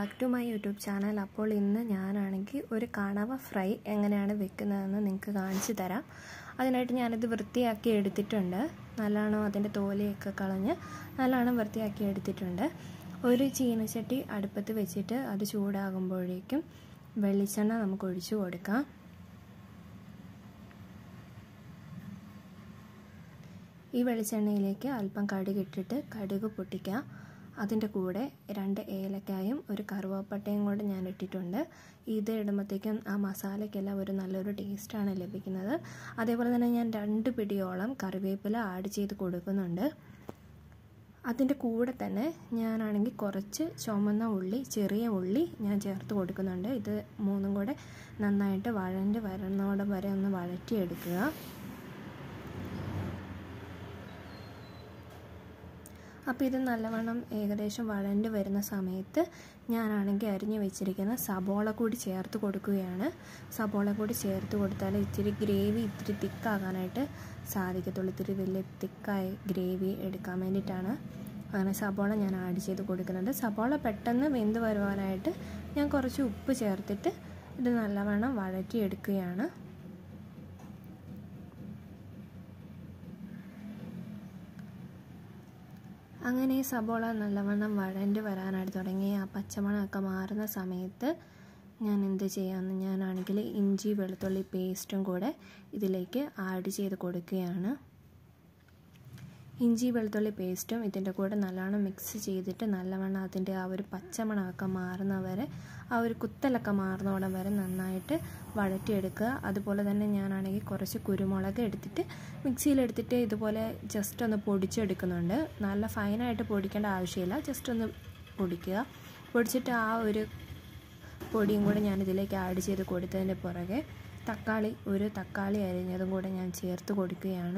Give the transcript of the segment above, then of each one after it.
back to my YouTube channel അപ്പോൾ ഇന്ന് ഞാനാണെങ്കിൽ ഒരു കണവ ഫ്രൈ എങ്ങനെയാണ് വെക്കുന്നതെന്ന് നിങ്ങൾക്ക് കാണിച്ചു തരാം അതിനായിട്ട് ഞാനിത് വൃത്തിയാക്കി എടുത്തിട്ടുണ്ട് നല്ലോണം അതിൻ്റെ തോലയൊക്കെ കളഞ്ഞ് നല്ലോണം വൃത്തിയാക്കി എടുത്തിട്ടുണ്ട് ഒരു ചീനച്ചട്ടി അടുപ്പത്ത് വെച്ചിട്ട് അത് ചൂടാകുമ്പോഴേക്കും വെളിച്ചെണ്ണ നമുക്ക് ഒഴിച്ചു കൊടുക്കാം ഈ വെളിച്ചെണ്ണയിലേക്ക് അല്പം കടുക് ഇട്ടിട്ട് കടുക് പൊട്ടിക്കുക അതിൻ്റെ കൂടെ രണ്ട് ഏലക്കായും ഒരു കറുവാപ്പട്ടയും കൂടെ ഞാൻ ഇട്ടിട്ടുണ്ട് ഇത് ഇടുമ്പോഴത്തേക്കും ആ മസാലയ്ക്കെല്ലാം ഒരു നല്ലൊരു ടേസ്റ്റാണ് ലഭിക്കുന്നത് അതേപോലെ തന്നെ ഞാൻ രണ്ട് പിടിയോളം കറിവേപ്പില ആഡ് ചെയ്ത് കൊടുക്കുന്നുണ്ട് അതിൻ്റെ കൂടെ തന്നെ ഞാനാണെങ്കിൽ കുറച്ച് ചുമന്ന ഉള്ളി ചെറിയ ഉള്ളി ഞാൻ ചേർത്ത് കൊടുക്കുന്നുണ്ട് ഇത് മൂന്നും കൂടെ നന്നായിട്ട് വഴണ്ട് വരുന്നോടെ വരെ ഒന്ന് വഴറ്റിയെടുക്കുക അപ്പോൾ ഇത് നല്ലവണ്ണം ഏകദേശം വഴണ്ട് വരുന്ന സമയത്ത് ഞാനാണെങ്കിൽ അരിഞ്ഞു വെച്ചിരിക്കുന്ന സബോള കൂടി ചേർത്ത് കൊടുക്കുകയാണ് സബോള കൂടി ചേർത്ത് കൊടുത്താൽ ഇത്തിരി ഗ്രേവി ഇത്തിരി തിക്കാകാനായിട്ട് സാധിക്കത്തുള്ളൂ ഇത്തിരി വലിയ തിക്കായി ഗ്രേവി എടുക്കാൻ വേണ്ടിയിട്ടാണ് അങ്ങനെ സബോള ഞാൻ ആഡ് ചെയ്ത് കൊടുക്കുന്നുണ്ട് സബോള പെട്ടെന്ന് വെന്ത് വരുവാനായിട്ട് ഞാൻ കുറച്ച് ഉപ്പ് ചേർത്തിട്ട് ഇത് നല്ലവണ്ണം വഴറ്റിയെടുക്കുകയാണ് അങ്ങനെ ഈ സബോള നല്ലവണ്ണം വഴണ്ട് വരാനായിട്ട് തുടങ്ങി ആ പച്ചമണമൊക്കെ മാറുന്ന സമയത്ത് ഞാൻ എന്ത് ചെയ്യാമെന്ന് ഞാനാണെങ്കിൽ ഇഞ്ചി വെളുത്തുള്ളി പേസ്റ്റും കൂടെ ഇതിലേക്ക് ആഡ് ചെയ്ത് കൊടുക്കുകയാണ് ഇഞ്ചി വെളുത്തുള്ളി പേസ്റ്റും ഇതിൻ്റെ കൂടെ നല്ലോണം മിക്സ് ചെയ്തിട്ട് നല്ലവണ്ണം അതിൻ്റെ ആ ഒരു പച്ചമണമൊക്കെ മാറുന്ന വരെ ആ ഒരു കുത്തലൊക്കെ മാറുന്നോടം വരെ നന്നായിട്ട് വഴറ്റിയെടുക്കുക അതുപോലെ തന്നെ ഞാനാണെങ്കിൽ കുറച്ച് കുരുമുളക് എടുത്തിട്ട് മിക്സിയിലെടുത്തിട്ട് ഇതുപോലെ ജസ്റ്റ് ഒന്ന് പൊടിച്ചെടുക്കുന്നുണ്ട് നല്ല ഫൈനായിട്ട് പൊടിക്കേണ്ട ആവശ്യമില്ല ജസ്റ്റ് ഒന്ന് പൊടിക്കുക പൊടിച്ചിട്ട് ആ ഒരു പൊടിയും കൂടെ ഞാൻ ഇതിലേക്ക് ആഡ് ചെയ്ത് കൊടുത്തതിൻ്റെ പുറകെ തക്കാളി ഒരു തക്കാളി അരിഞ്ഞതും കൂടെ ഞാൻ ചേർത്ത് കൊടുക്കുകയാണ്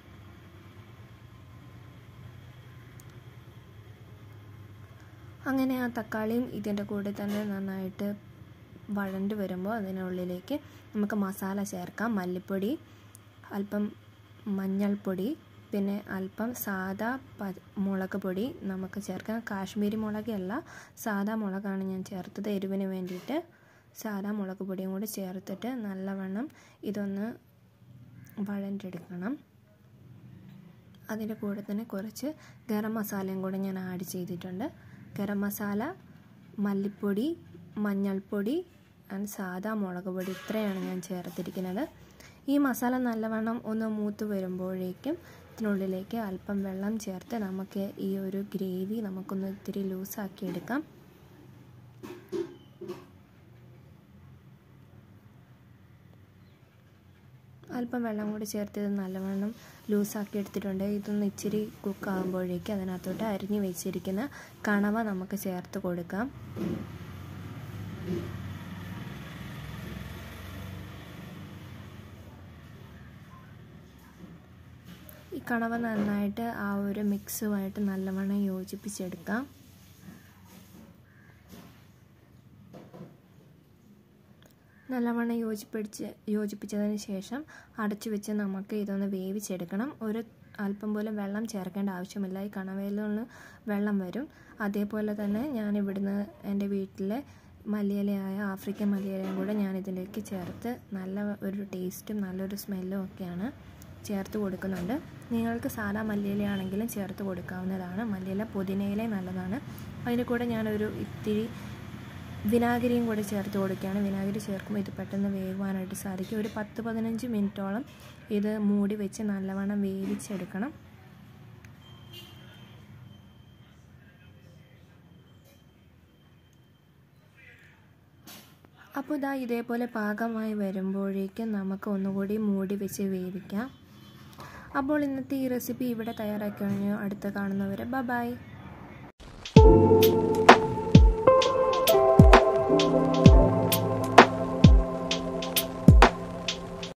അങ്ങനെ ആ തക്കാളിയും ഇതിൻ്റെ കൂടെ തന്നെ നന്നായിട്ട് വഴണ്ട് വരുമ്പോൾ അതിനുള്ളിലേക്ക് നമുക്ക് മസാല ചേർക്കാം മല്ലിപ്പൊടി അല്പം മഞ്ഞൾപ്പൊടി പിന്നെ അല്പം സാദാ പ മുളക് പൊടി നമുക്ക് ചേർക്കാം കാശ്മീരി മുളകല്ല സാദാ മുളകാണ് ഞാൻ ചേർത്തത് എരിവിന് വേണ്ടിയിട്ട് സാദാ മുളക് പൊടിയും കൂടി ചേർത്തിട്ട് നല്ലവണ്ണം ഇതൊന്ന് വഴണ്ടെടുക്കണം അതിൻ്റെ കൂടെ തന്നെ കുറച്ച് ഗരം മസാലയും കൂടെ ഞാൻ ആഡ് ചെയ്തിട്ടുണ്ട് ഗരം മസാല മല്ലിപ്പൊടി മഞ്ഞൾപ്പൊടി ആൻഡ് സാദാ മുളക് പൊടി ഇത്രയാണ് ഞാൻ ചേർത്തിരിക്കുന്നത് ഈ മസാല നല്ലവണ്ണം ഒന്ന് മൂത്ത് വരുമ്പോഴേക്കും ഇതിനുള്ളിലേക്ക് അല്പം വെള്ളം ചേർത്ത് നമുക്ക് ഈ ഒരു ഗ്രേവി നമുക്കൊന്ന് ഇത്തിരി ലൂസാക്കി എടുക്കാം അല്പം വെള്ളം കൂടി ചേർത്ത് ഇത് നല്ലവണ്ണം ലൂസാക്കി എടുത്തിട്ടുണ്ട് ഇതൊന്ന് ഇച്ചിരി കുക്കാകുമ്പോഴേക്ക് അതിനകത്തോട്ട് അരിഞ്ഞു വെച്ചിരിക്കുന്ന കണവ നമുക്ക് ചേർത്ത് കൊടുക്കാം ഈ കണവ നന്നായിട്ട് ആ ഒരു മിക്സുമായിട്ട് നല്ലവണ്ണം യോജിപ്പിച്ചെടുക്കാം നല്ലവണ്ണം യോജിപ്പിച്ച് യോജിപ്പിച്ചതിന് ശേഷം അടച്ചു വെച്ച് നമുക്ക് ഇതൊന്ന് വേവിച്ചെടുക്കണം ഒരു അല്പം പോലും വെള്ളം ചേർക്കേണ്ട ആവശ്യമില്ല ഈ കണവയിൽ നിന്ന് വെള്ളം വരും അതേപോലെ തന്നെ ഞാൻ ഇവിടുന്ന് എൻ്റെ വീട്ടിലെ മല്ലിയിലയായ ആഫ്രിക്കൻ മല്ലിയിലയും കൂടെ ഞാൻ ഇതിലേക്ക് ചേർത്ത് നല്ല ഒരു ടേസ്റ്റും നല്ലൊരു സ്മെല്ലും ഒക്കെയാണ് ചേർത്ത് കൊടുക്കുന്നുണ്ട് നിങ്ങൾക്ക് സാധാ മല്ലിയിലയാണെങ്കിലും ചേർത്ത് കൊടുക്കാവുന്നതാണ് മല്ലിയില പുതിനയില നല്ലതാണ് അതിൻ്റെ കൂടെ ഞാനൊരു ഇത്തിരി വിനാഗിരിയും കൂടെ ചേർത്ത് കൊടുക്കുകയാണ് വിനാഗിരി ചേർക്കുമ്പോൾ ഇത് പെട്ടെന്ന് വേകുവാനായിട്ട് സാധിക്കും ഒരു പത്ത് പതിനഞ്ച് മിനിറ്റോളം ഇത് മൂടി വെച്ച് നല്ലവണ്ണം വേവിച്ചെടുക്കണം അപ്പോൾ ഇതാ ഇതേപോലെ പാകമായി വരുമ്പോഴേക്കും നമുക്ക് ഒന്നുകൂടി മൂടി വെച്ച് വേവിക്കാം അപ്പോൾ ഇന്നത്തെ ഈ റെസിപ്പി ഇവിടെ തയ്യാറാക്കി കഴിഞ്ഞു അടുത്ത കാണുന്നവരെ ബ ബൈ